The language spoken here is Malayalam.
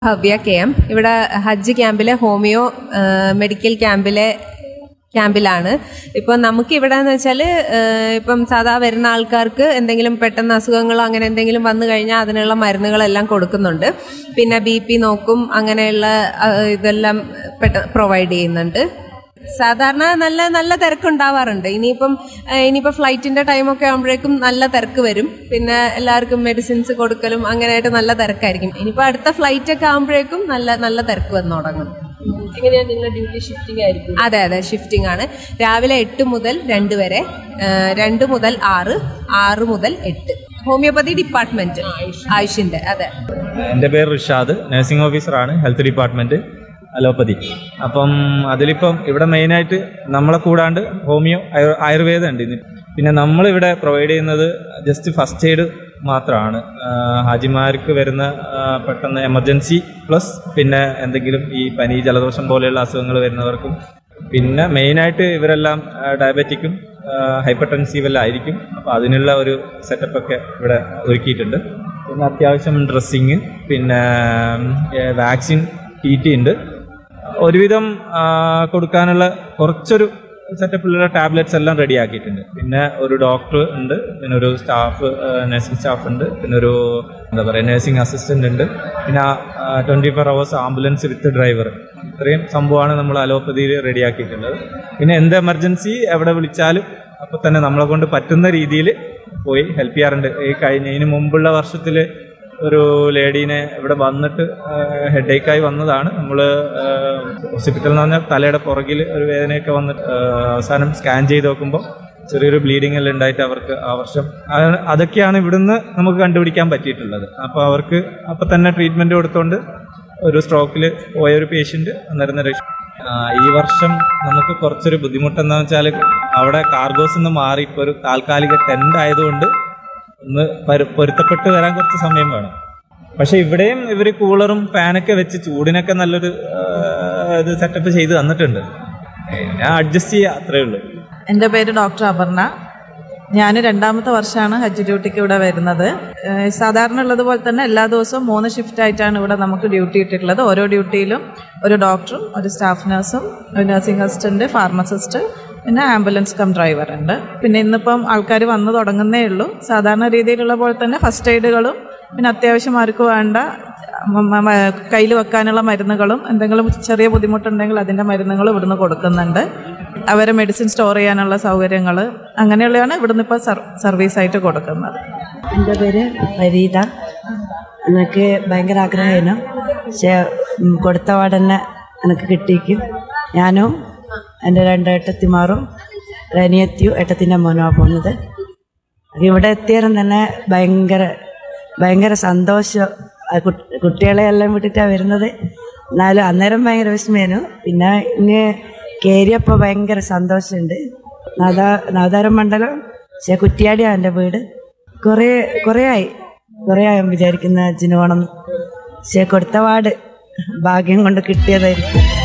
ഭവ്യ കെ എം ഇവിടെ ഹജ്ജ് ക്യാമ്പിലെ ഹോമിയോ ആ, മെഡിക്കൽ ക്യാമ്പിലെ ക്യാമ്പിലാണ് ഇപ്പം നമുക്ക് ഇവിടെ എന്ന് വെച്ചാൽ ഇപ്പം സാധാ വരുന്ന ആൾക്കാർക്ക് എന്തെങ്കിലും പെട്ടെന്ന് അസുഖങ്ങളോ അങ്ങനെ എന്തെങ്കിലും വന്നു കഴിഞ്ഞാൽ അതിനുള്ള മരുന്നുകളെല്ലാം കൊടുക്കുന്നുണ്ട് പിന്നെ ബി പി നോക്കും അങ്ങനെയുള്ള ആ, ഇതെല്ലാം പെട്ട പ്രൊവൈഡ് ചെയ്യുന്നുണ്ട് സാധാരണ നല്ല നല്ല തിരക്കുണ്ടാവാറുണ്ട് ഇനിയിപ്പം ഏഹ്, ഇനിയിപ്പം ഫ്ലൈറ്റിന്റെ ടൈമൊക്കെ ആകുമ്പോഴേക്കും നല്ല തിരക്ക് വരും പിന്നെ എല്ലാവർക്കും മെഡിസിൻസ് കൊടുക്കലും അങ്ങനെയായിട്ട് നല്ല തിരക്കായിരിക്കും ഇനിയിപ്പോൾ അടുത്ത ഫ്ലൈറ്റ് ഒക്കെ ആകുമ്പോഴേക്കും നല്ല നല്ല തിരക്ക് വന്നു തുടങ്ങും എങ്ങനെയാണ് നിങ്ങളുടെ ഡ്യൂട്ടി ഷിഫ്റ്റിംഗ് ആയിരിക്കും അതെ അതെ ഷിഫ്റ്റിംഗ് ആണ് രാവിലെ എട്ട് മുതൽ രണ്ട് വരെ ഏഹ്, രണ്ട് മുതൽ ആറ് ആറ് മുതൽ എട്ട് ഹോമിയോപ്പതി ഡിപ്പാർട്ട്മെന്റ് ആയുഷിന്റെ അതെ എൻ്റെ പേര് റിഷാദ് നഴ്സിംഗ് ഓഫീസറാണ് ഹെൽത്ത് ഡിപ്പാർട്ട്മെൻറ്റ് അലോപ്പതി അപ്പം അതിലിപ്പം ഇവിടെ മെയിനായിട്ട് നമ്മളെ കൂടാണ്ട് ഹോമിയോ ആയു- ആയുർവേദം ഉണ്ട് ഇന്ന് പിന്നെ നമ്മളിവിടെ പ്രൊവൈഡ് ചെയ്യുന്നത് ജസ്റ്റ് ഫസ്റ്റ് എയ്ഡ് മാത്രമാണ് ആ, ഹാജിമാർക്ക് വരുന്ന ആ, പെട്ടെന്ന് എമർജൻസി പ്ലസ് പിന്നെ എന്തെങ്കിലും ഈ പനി ജലദോഷം പോലെയുള്ള അസുഖങ്ങൾ വരുന്നവർക്കും പിന്നെ മെയിനായിട്ട് ഇവരെല്ലാം ഡയബറ്റിക്കും ഹൈപ്പർ ടെൻസീവെല്ലാം ആയിരിക്കും അപ്പോൾ അതിനുള്ള ഒരു സെറ്റപ്പ് ഒക്കെ ഇവിടെ ഒരുക്കിയിട്ടുണ്ട് പിന്നെ അത്യാവശ്യം ഡ്രസ്സിങ് പിന്നെ വാക്സിൻ ടി ടി ഉണ്ട് ഒരുവിധം ആ, കൊടുക്കാനുള്ള കുറച്ചൊരു സെറ്റപ്പിലുള്ള ടാബ്ലറ്റ്സ് എല്ലാം റെഡി ആക്കിയിട്ടുണ്ട് പിന്നെ ഒരു ഡോക്ടർ ഉണ്ട് പിന്നെ ഒരു സ്റ്റാഫ് നഴ്സിംഗ് സ്റ്റാഫ് ഉണ്ട് പിന്നെ ഒരു എന്താ പറയുക നഴ്സിംഗ് അസിസ്റ്റന്റ് ഉണ്ട് പിന്നെ twenty four hours ambulance with driver ഇത്രയും സംഭവമാണ് നമ്മൾ അലോപ്പതിയിൽ റെഡി ആക്കിയിട്ടുള്ളത് പിന്നെ എന്ത് എമർജൻസി എവിടെ വിളിച്ചാലും അപ്പോൾ തന്നെ നമ്മളെ കൊണ്ട് പറ്റുന്ന രീതിയിൽ പോയി ഹെൽപ്പ് ചെയ്യാറുണ്ട് ഈ കഴിഞ്ഞ ഇതിന് മുമ്പുള്ള വർഷത്തിൽ ഒരു ലേഡീനെ ഇവിടെ വന്നിട്ട് ഹെഡേക്കായി വന്നതാണ് നമ്മൾ ഹോസ്പിറ്റൽ എന്ന് പറഞ്ഞാൽ തലയുടെ പുറകിൽ ഒരു വേദനയൊക്കെ വന്നിട്ട് ആ, അവസാനം സ്കാൻ ചെയ്ത് നോക്കുമ്പോൾ ചെറിയൊരു ബ്ലീഡിംഗ് എല്ലാം ഉണ്ടായിട്ട് അവർക്ക് ആ വർഷം അത് അതൊക്കെയാണ് ഇവിടുന്ന് നമുക്ക് കണ്ടുപിടിക്കാൻ പറ്റിയിട്ടുള്ളത് അപ്പോൾ അവർക്ക് അപ്പം തന്നെ ട്രീറ്റ്മെൻറ്റ് കൊടുത്തുകൊണ്ട് ഒരു സ്ട്രോക്കിൽ പോയ ഒരു പേഷ്യൻ്റ് അന്നേരം രക്ഷ ആ, ഈ വർഷം നമുക്ക് കുറച്ചൊരു ബുദ്ധിമുട്ടെന്താണെന്ന് വെച്ചാൽ അവിടെ കാർഗോസ് നിന്ന് മാറി ഇപ്പോൾ ഒരു താൽക്കാലിക ടെൻ്റ് ആയതുകൊണ്ട് ഒന്ന് പരു- പൊരുത്തപ്പെട്ട് വരാൻ കുറച്ച് സമയം വേണം പക്ഷെ ഇവിടെയും ഇവർ കൂളറും ഫാനൊക്കെ വെച്ച് ചൂടിനൊക്കെ നല്ലൊരു ആ, ഇത് സെറ്റപ്പ് ചെയ്ത് തന്നിട്ടുണ്ട് ഞാൻ അഡ്ജസ്റ്റ് ചെയ്യുക അത്രേ ഉള്ളൂ എൻ്റെ പേര് ഡോക്ടർ അപർണ ഞാൻ രണ്ടാമത്തെ വർഷമാണ് ഹജ്ജ് ഡ്യൂട്ടിക്ക് ഇവിടെ വരുന്നത് ഏഹ് സാധാരണ ഉള്ളതുപോലെ തന്നെ എല്ലാ ദിവസവും മൂന്ന് ഷിഫ്റ്റ് ആയിട്ടാണ് ഇവിടെ നമുക്ക് ഡ്യൂട്ടി ഇട്ടിട്ടുള്ളത് ഓരോ ഡ്യൂട്ടിയിലും ഒരു ഡോക്ടറും ഒരു സ്റ്റാഫ് നഴ്സും ഒരു നഴ്സിംഗ് അസിസ്റ്റന്റ് ഫാർമസിസ്റ്റ് പിന്നെ ആംബുലൻസ് കം ഡ്രൈവർ ഉണ്ട് പിന്നെ ഇന്നിപ്പം ആൾക്കാർ വന്നു തുടങ്ങുന്നേ ഉള്ളൂ സാധാരണ രീതിയിലുള്ള പോലെ തന്നെ ഫസ്റ്റ് എയ്ഡുകളും പിന്നെ അത്യാവശ്യം ആർക്ക് വേണ്ട കയ്യിൽ വെക്കാനുള്ള മരുന്നുകളും എന്തെങ്കിലും ചെറിയ ബുദ്ധിമുട്ടുണ്ടെങ്കിൽ അതിൻ്റെ മരുന്നുകളും ഇവിടുന്ന് കൊടുക്കുന്നുണ്ട് അവരെ മെഡിസിൻ സ്റ്റോർ ചെയ്യാനുള്ള സൗകര്യങ്ങൾ അങ്ങനെയുള്ളതാണ് ഇവിടുന്ന് ഇപ്പോൾ സർവീസ് ആയിട്ട് കൊടുക്കുന്നത് എൻ്റെ പേര് ഫരീദ എനിക്ക് ഭയങ്കര ആഗ്രഹമായിരുന്നു പക്ഷേ ഉം, കൊടുത്ത പാടന്നെ എനിക്ക് കിട്ടിയിരിക്കും ഞാനും എൻ്റെ രണ്ട് ഏട്ടത്തിമാറും റനിയത്തിയും ഏട്ടത്തിൻ്റെ മോനുമാണ് പോകുന്നത് ഇവിടെ എത്തിയാലും തന്നെ ഭയങ്കര ഭയങ്കര സന്തോഷം ആ കുട്ടി- കുട്ടികളെ എല്ലാം വിട്ടിട്ടാണ് വരുന്നത് എന്നാലും അന്നേരം ഭയങ്കര വിസ്മയനു പിന്നെ ഇങ്ങ് കയറിയപ്പോൾ ഭയങ്കര സന്തോഷമുണ്ട് നാദാ നാദാരം മണ്ഡലം പക്ഷേ കുറ്റിയാടിയാണ് എൻ്റെ വീട് കുറേ കുറേ ആയി കുറേ ആയി വിചാരിക്കുന്ന അച്ഛന് പോകണം പക്ഷേ കൊടുത്ത പാട് ഭാഗ്യം കൊണ്ട് കിട്ടിയതായിരിക്കും